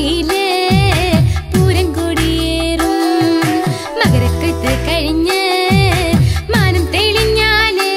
മന്ദാരക്കാവില് പൂരം കൊടിയേറും മകരക്കൊയ്ത്ത് കഴിഞ്ഞ് മാനം തെളിഞ്ഞാല്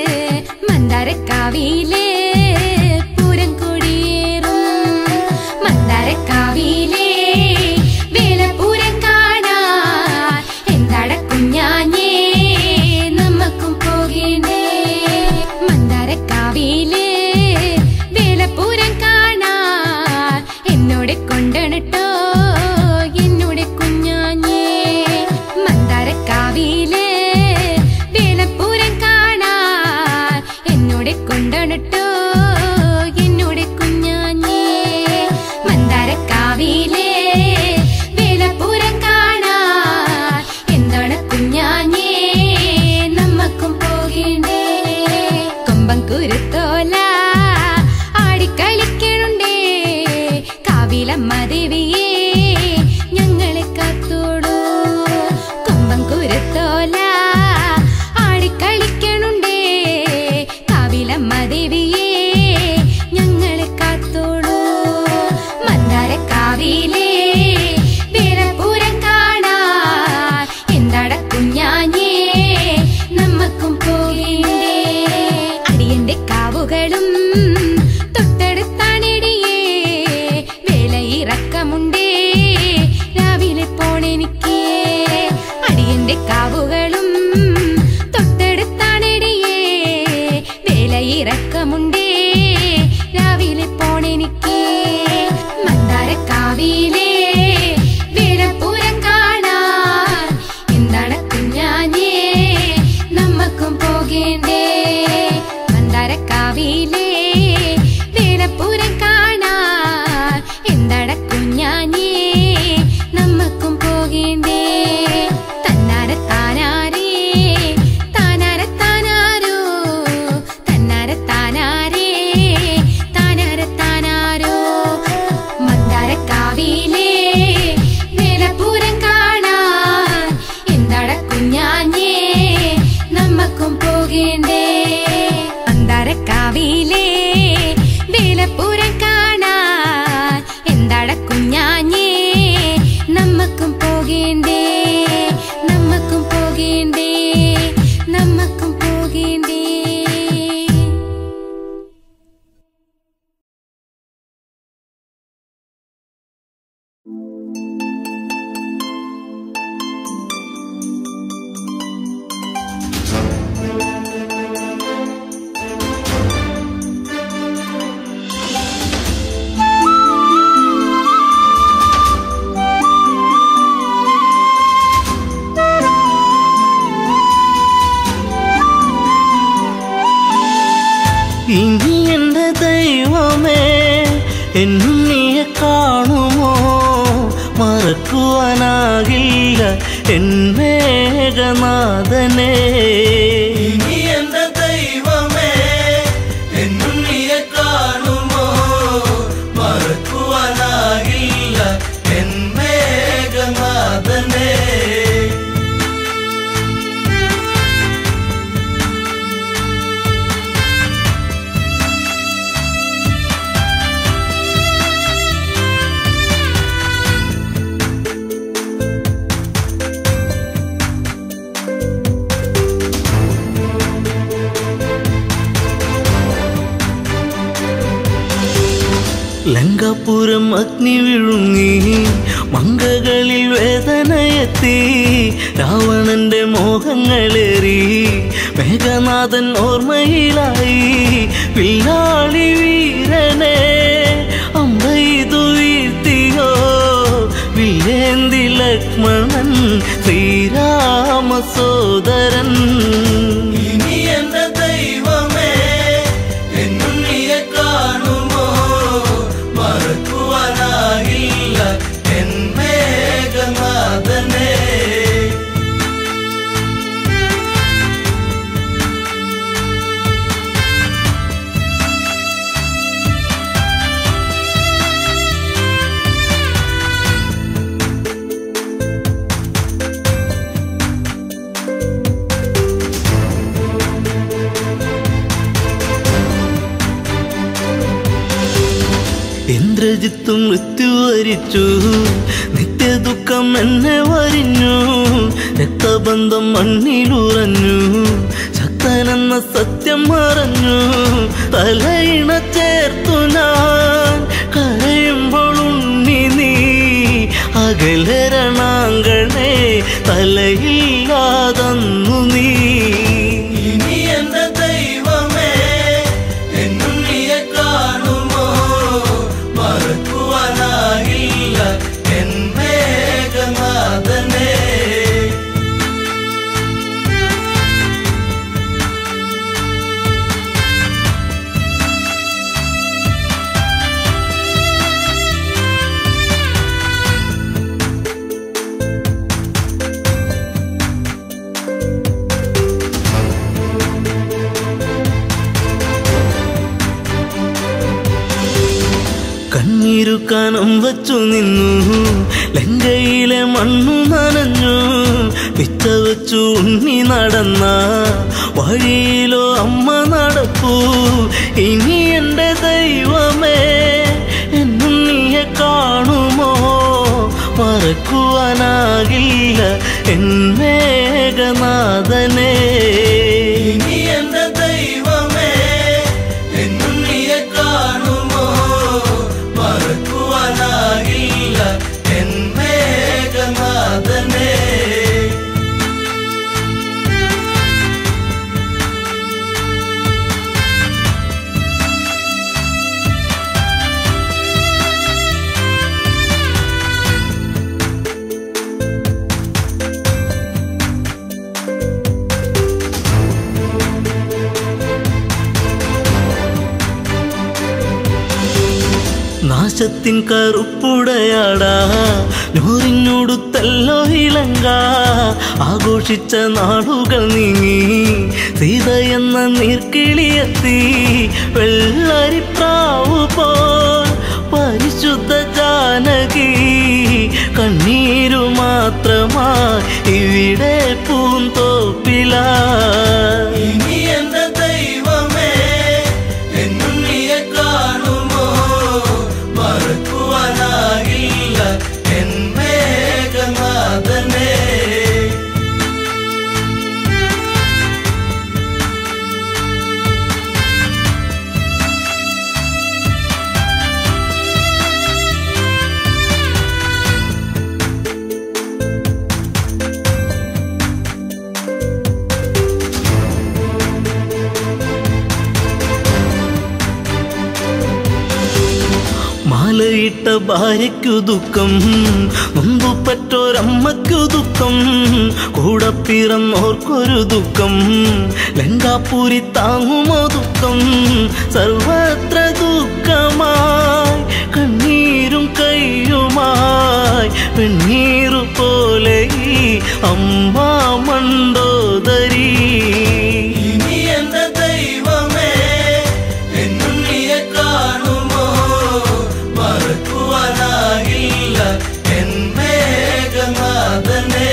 മന്ദാരക്കാവില് പൂരം കൊടിയേറും മന്ദാരക്കാവിലെ വേലപൂരം കാണാൻ എന്താട കുഞ്ഞാഞ്ഞേ നമ്മക്കും പോകേണ്ടേ മന്ദാരക്കാവിലെ വേലപൂരം കാണാൻ എന്നോട് കൊണ്ടണട്ടോ എന്നോട് കുഞ്ഞാഞ്ഞേ മന്ദാരക്കാവിലെ വേലപൂരം കാണാൻ എന്നോട് കൊണ്ടണട്ടോ എന്നോട് കുഞ്ഞാഞ്ഞേ മന്ദാരക്കാവിലെ വേലപൂരം കാണാൻ എന്താണ് കുഞ്ഞാഞ്ഞേ നമ്മക്കും പോകേണ്ടേ കൊമ്പം കുരുത്തോല ആടിക്കളിക്കണുണ്ടേ കാവിലമ്മ ദേവിയെ ഞങ്ങളെ കാത്തോടൂ കൊമ്പം കുരുത്തോല ആടിക്കളിക്കണുണ്ടേ കാവിലമ്മ ദേവിയെ ഞങ്ങളെ കാത്തോളൂ മന്ദാരക്കാവിലെ വീരപൂരം കാണാൻ എന്താട കുഞ്ഞാഞ്ഞേ നമ്മക്കും പോകേണ്ടേ അടിയന്റെ കാവുകളും തൊട്ടടുത്താണിടിയേ വേലയിറക്കമുണ്ടേ രാവിലെ പോണെനിക്ക് അടിയന്റെ കാവുകളും തൊട്ടടുത്താണിടിയേ വേലയിറക്കമുണ്ടേ രാവിലെ പോണെനിക്ക് മന്ദാരക്കാവിലെ വീരപൂരം കാണാൻ എന്താണ് കുഞ്ഞാഞ്ഞേ നമ്മക്കും പോകേണ്ടേ മന്ദാരക്കാവിലെ വീരപൂരം കാണാൻ എന്താണ് കുഞ്ഞാഞ്ഞേ നമ്മക്കും പോകേണ്ടേ തന്നാര താനാരേ താനാര താനാരോ തന്നാര താനാരേ താനാര താനാരോ മന്ദാരക്കാവിലെ വേലപൂരം കാണാൻ എന്താട കുഞ്ഞാഞ്ഞേ നമ്മക്കും പോകേണ്ടേ മന്ദാരക്കാവിലെ വേലപൂരം കാണാൻ എന്താട കുഞ്ഞാഞ്ഞേ നമ്മക്കും പോകേണ്ടേ നമ്മക്കും പോകേണ്ടേ നമ്മക്കും പോകേണ്ടേ ഇനി എന്റെ ദൈവമേ എന്നും നീയെ കാണുമോ മറക്കുവാനാകില്ല എന്നേകനാഥനെ ഇനി എന്റെ ദൈവമേ എന്നും നീയെ കാണുമോ മറക്കുവാനാകില്ല എന്നേകനാഥനെ ലങ്കാപുരം അഗ്നി വിഴുങ്ങി മങ്കകളിൽ വേദനയെത്തി രാവണന്റെ മോഹങ്ങളേറി മേഘനാഥൻ ഓർമ്മയിലായി പിള്ളാളി വീരനെ അമ്പൈതു വീഴ്ത്തിയോ വില്ലേന്തി ലക്ഷ്മണൻ ശ്രീരാമ സോദരൻ ഇനി എന്റെ ദൈവമേ എന്നും നീയെ കാണുമോ മറക്കുവാനാകില്ല എൻ മേഘനാഥനെ ഇന്ദ്രജിത്തും മൃത്യു വരിച്ചു നിത്യദുഃഖം എന്നെ വരിഞ്ഞു രക്തബന്ധം മണ്ണിലുറഞ്ഞു ശക്തനെന്ന സത്യം മറഞ്ഞു തലയിണ ചേർത്തു ഞാൻ കരയുമ്പോൾ ഉണ്ണി നീ അകലരണാങ്കണേ തലയില്ലാതന്നു നീ ഇനി എന്റെ ദൈവമേ എന്നുണ്ണിയെ കാണുമോ മറക്കുവാനാകില്ല എൻ മേഘനാഥനെ കണ്ണീരു കനം വച്ചു നിന്നു ലങ്കയിലെ മണ്ണു നനഞ്ഞു പിച്ച വെച്ചു ഉണ്ണി നടന്ന വഴിയിലോ അമ്മ നടപ്പൂ ഇനി എൻ്റെ ദൈവമേ എന്നുണ്ണിയെ കാണുമോ മറക്കുവാനാകില്ല എൻ മേഘനാഥനേ ഇനി എന്റെ ദൈവമേ എന്നുണ്ണിയെ കാണുമോ മറക്കുവാനാകില്ല എൻ മേഘനാഥനെ നാശത്തിൻ കറുപ്പുടയാടാ നൂറിഞ്ഞൊടുത്തല്ലോ ഇളങ്ക ആഘോഷിച്ച നാളുകൾ നീങ്ങി സീത എന്ന നീർക്കിളിയെത്തി വെള്ളരിപ്രാവ് പോൽ പരിശുദ്ധ ജാനകി കണ്ണീരു മാത്രമായി ഇവിടെ പൂന്തോപ്പില ഇനി എന്റെ ദൈവമേ എന്നുണ്ണിയെ കാണുമോ മറക്കുവാനാകില്ല എൻ മേഘനാഥനെ മാലയിട്ട ഭാര്യയ്ക്കു ദുഃഖം മുമ്പുപറ്റോരമ്മയ്ക്കു ദുഃഖം കൂടെ പിറന്നോർക്കൊരു ദുഃഖം ലങ്കാപൂരി താങ്ങുമോ ദുഃഖം സർവത്ര ദുഃഖമായി കണ്ണീരും കയ്യുമായി വെണ്ണീറു പോലെ ഈ അമ്മ മണ്ടോദരി ഇനി എന്റെ ദൈവമേ എന്നുണ്ണിയെ കാണുമോ മറക്കുവാനാകില്ല എൻ മേഘനാഥനെ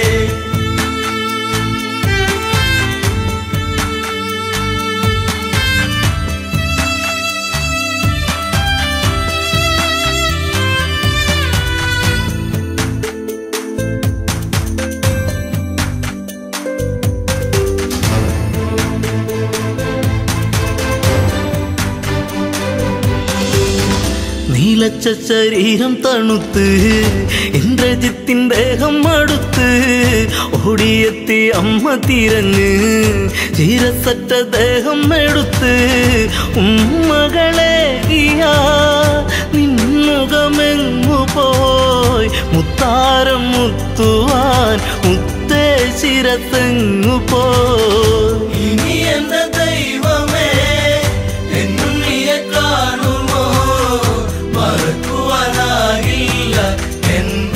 നീലച്ച ശരീരം തണുത്ത് ഇന്ദ്രജിത്തിൻ ദേഹം അടുത്ത് ഓടിയെത്തി അമ്മ തിരഞ്ഞ് ചീരസറ്റ ദേഹം എടുത്ത് ഉമ്മകളെ നിന്നുകമെങ്ങു പോയി മുത്താരം മുത്തുവാൻ മുത്തേ ശിരത്തെങ്ങു പോയി ഇനി എന്റെ ദൈവമേ എന്നുണ്ണിയെ കാണുമോ മറക്കുവാനാകില്ല എൻ